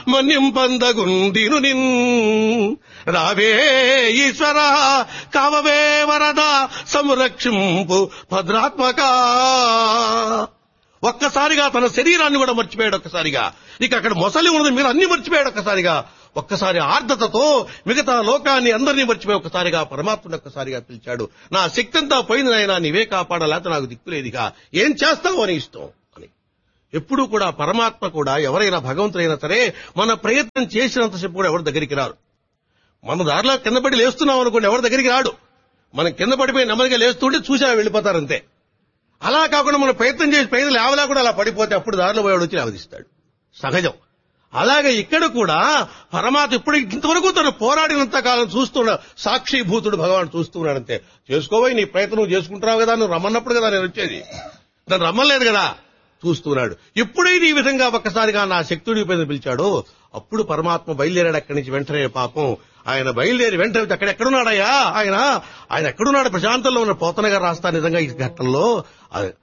మన్నింపందగుండిను నిన్ రావే ఈశ్వర కావవే వరద సంరక్షింపు భద్రాత్మక ఒక్కసారిగా తన శరీరాన్ని కూడా మర్చిపోయాడు ఒక్కసారిగా ఇక అక్కడ మొసలి ఉన్నది మీరు అన్ని మర్చిపోయాడు ఒక్కసారిగా ఒక్కసారి ఆర్ద్రతతో మిగతా లోకాన్ని అందరినీ మర్చిపోయి ఒక్కసారిగా పరమాత్మను ఒక్కసారిగా పిలిచాడు నా శక్తి అంతా పోయింది నాయనా నీవే కాపాడాలేత నాకు దిక్కులేదిగా ఏం చేస్తావు అని ఇష్టం అని ఎప్పుడూ కూడా పరమాత్మ కూడా ఎవరైనా భగవంతుడైనా సరే మన ప్రయత్నం చేసినంతసేపు కూడా ఎవరి దగ్గరికి రారు మన దారిలో కింద పడి లేస్తున్నాం అనుకోండి ఎవరి దగ్గరికి రాడు మనం కింద పడిపోయి నెమ్మదిగా లేస్తుంటే చూసా వెళ్ళిపోతారంతే అలా కాకుండా మనం ప్రయత్నం చేసి పైన లేవలా కూడా అలా పడిపోతే అప్పుడు దారిలో పోయాడు వచ్చి లేవదీస్తాడు సహజం అలాగే ఇక్కడ కూడా పరమాత్మ ఇప్పుడు ఇంతవరకు తను పోరాడినంత కాలం చూస్తున్నాడు సాక్షిభూతుడు భగవాన్ చూస్తున్నాడంతే చేసుకోబోయి నీ ప్రయత్నం నువ్వు చేసుకుంటున్నావు కదా నువ్వు రమ్మన్నప్పుడు కదా నేను వచ్చేది నన్ను రమ్మలేదు కదా చూస్తున్నాడు ఎప్పుడైతే ఈ విధంగా ఒక్కసారిగా నా శక్తుడి పైన పిలిచాడో అప్పుడు పరమాత్మ బయలుదేరాడు అక్కడి నుంచి వెంటనే పాపం ఆయన బయలుదేరి వెంటనే అక్కడ ఎక్కడున్నాడయ్యా ఆయన ఆయన ఎక్కడున్నాడు ప్రశాంతంలో ఉన్న పోతన గారు రాస్తా నిజంగా ఈ ఘట్టంలో అది-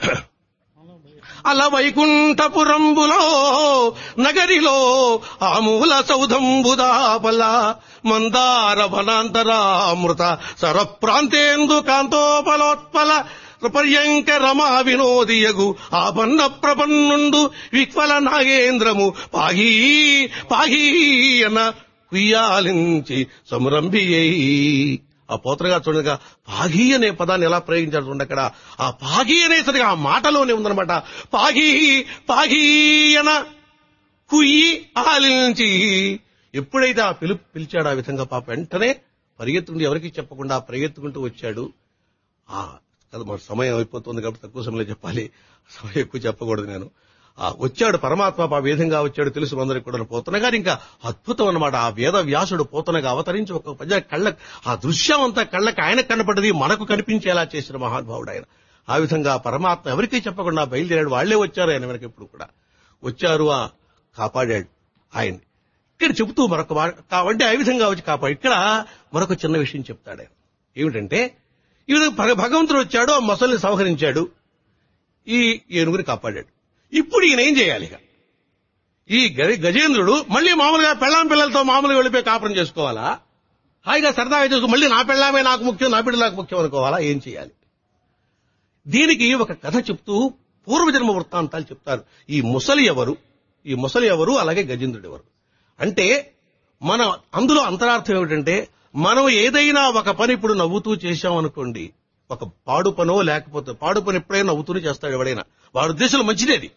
అల వైకుంఠపురంబులో నగరిలో ఆమూల సౌధంబుదాపల మందార వనాంతరామృత సరప్రాంతేందు కాంతోపలోత్పల పర్యంక రమా వినోదియగు ఆపన్న ప్రపన్నుండు విక్వల నాగేంద్రము పాహీ పాహీ అన్న కుయ్యాలించి సంరంభియ్యి ఆ పోతరగా చూడగా పాగి అనే పదాన్ని ఎలా ప్రయోగించారు చూడండి అక్కడ ఆ పాగి అనేసరిగా ఆ మాటలోనే ఉందన్నమాట పాగి పాగీయన కుయ్యి ఆలించి ఎప్పుడైతే ఆ పిలుపు పిలిచాడు ఆ విధంగా పాప వెంటనే పరిగెత్తుండి ఎవరికి చెప్పకుండా పరిగెత్తుకుంటూ వచ్చాడు ఆ కదా మన సమయం అయిపోతుంది కాబట్టి తక్కువ సమయంలో చెప్పాలి సమయం ఎక్కువ చెప్పకూడదు నేను ఆ వచ్చాడు పరమాత్మ ఆ విధంగా వచ్చాడు తెలుసు అందరికి కూడా పోతన గారు ఇంకా అద్భుతం అన్నమాట ఆ వేద వ్యాసుడు పోతనగా అవతరించి ఒక పద్య కళ్ళ ఆ దృశ్యం అంతా కళ్ళకి ఆయన కనపడ్డది మనకు కనిపించేలా చేసిన మహానుభావుడు ఆయన ఆ విధంగా పరమాత్మ ఎవరికీ చెప్పకుండా బయలుదేరాడు వాళ్లే వచ్చారు ఆయన వెనక ఇప్పుడు కూడా వచ్చారు ఆ కాపాడాడు ఆయన్ని ఇక్కడ చెబుతూ మరొక మాట కాబట్టి ఆ విధంగా వచ్చి కాపాడు ఇక్కడ మరొక చిన్న విషయం చెప్తాడు ఆయన ఏమిటంటే ఈ విధంగా భగ- భగవంతుడు వచ్చాడు ఆ మొసల్ని సంహరించాడు ఈ ఏనుగుని కాపాడాడు ఇప్పుడు ఈయన ఏం చేయాలి ఇక ఈ గ- గజేంద్రుడు మళ్ళీ మామూలుగా పెళ్ళాం పిల్లలతో మామూలుగా వెళ్ళిపోయి కాపురం చేసుకోవాలా హాయిగా సరదాగా చేసుకో మళ్ళీ నా పెళ్ళామే నాకు ముఖ్యం నా బిడ్డ నాకు ముఖ్యం అనుకోవాలా ఏం చేయాలి దీనికి ఒక కథ చెప్తూ పూర్వజన్మ వృత్తాంతాలు చెప్తారు ఈ ముసలి ఎవరు ఈ ముసలి ఎవరు అలాగే గజేంద్రుడు ఎవరు అంటే మన అందులో అంతరార్థం ఏమిటంటే మనం ఏదైనా ఒక పని ఇప్పుడు నవ్వుతూ చేశాం అనుకోండి ఒక పాడు పనో లేకపోతే పాడు పని ఎప్పుడైనా నవ్వుతూనే చేస్తాడు ఎవడైనా వాడి ఉద్దేశంలో మంచిదే అది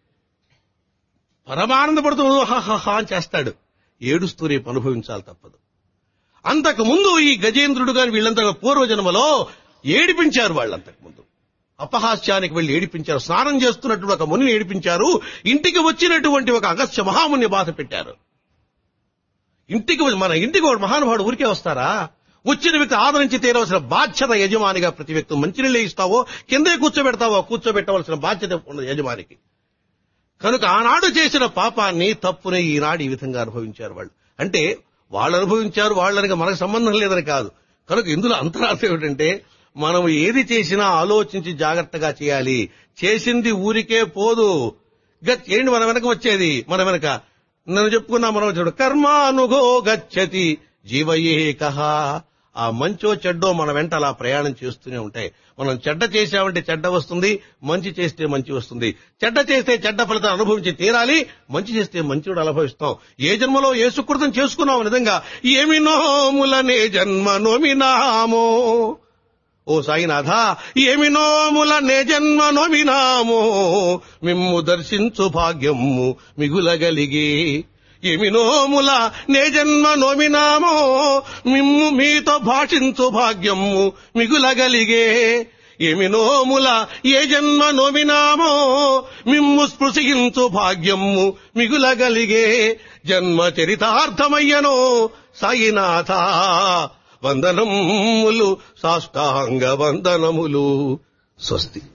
పరమానందపడుతూ హాహా అని చేస్తాడు ఏడుస్తూ రేపు అనుభవించాలి తప్పదు అంతకు ముందు ఈ గజేంద్రుడు గాని వీళ్ళంతా పూర్వజన్మలో ఏడిపించారు వాళ్ళంతకు ముందు అపహాస్యానికి వెళ్లి ఏడిపించారు స్నానం చేస్తున్నటువంటి ఒక మునిని ఏడిపించారు ఇంటికి వచ్చినటువంటి ఒక అగస్త్య మహాముని బాధ పెట్టారు ఇంటికి వచ్చి- మన ఇంటికి ఒక మహానుభావుడు ఊరికే వస్తారా వచ్చిన వ్యక్తి ఆదరించి తీరవలసిన బాధ్యత యజమానిగా ప్రతి వ్యక్తి మంచినీళ్ళే ఇస్తావో కిందే కూర్చోబెడతావో కూర్చోబెట్టవలసిన బాధ్యత ఉన్నది యజమానికి కనుక ఆనాడు చేసిన పాపాన్ని తప్పుని ఈనాడు ఈ విధంగా అనుభవించారు వాళ్ళు అంటే వాళ్ళు అనుభవించారు వాళ్ళనికి మనకు సంబంధం లేదని కాదు కనుక ఇందులో అంతరార్థం ఏమిటంటే మనం ఏది చేసినా ఆలోచించి జాగ్రత్తగా చేయాలి చేసింది ఊరికే పోదు గత్ ఏంటి మన వెనక వచ్చేది మన వెనక నన్ను చెప్పుకున్నా మనం వచ్చాడు కర్మానుగో గచ్చతి జీవయేకహ ఆ మంచో చెడ్డో మన వెంట అలా ప్రయాణం చేస్తూనే ఉంటాయి మనం చెడ్డ చేసామంటే చెడ్డ వస్తుంది మంచి చేస్తే మంచి వస్తుంది చెడ్డ చేస్తే చెడ్డ ఫలితం అనుభవించి తీరాలి మంచి చేస్తే మంచి కూడా అనుభవిస్తాం ఏ జన్మలో ఏ సుకృతం చేసుకున్నాం నిజంగా ఏమి నోములనే జన్మ నోమినామో ఓ సాయినాథ ఏమి నోముల నే జన్మ నోమినామో మిమ్ము దర్శించు భాగ్యము మిగులగలిగే ఏమి నోముల నే జన్మ నోమినామో మిమ్ము మీతో భాషించు భాగ్యము మిగులగలిగే ఏమి నోముల ఏ జన్మ నోమినామో మిమ్ము స్పృశించు భాగ్యము మిగులగలిగే జన్మ చరితార్థమయ్యనో సాయినాథ వందనములు సాష్టాంగ వందనములు స్వస్తి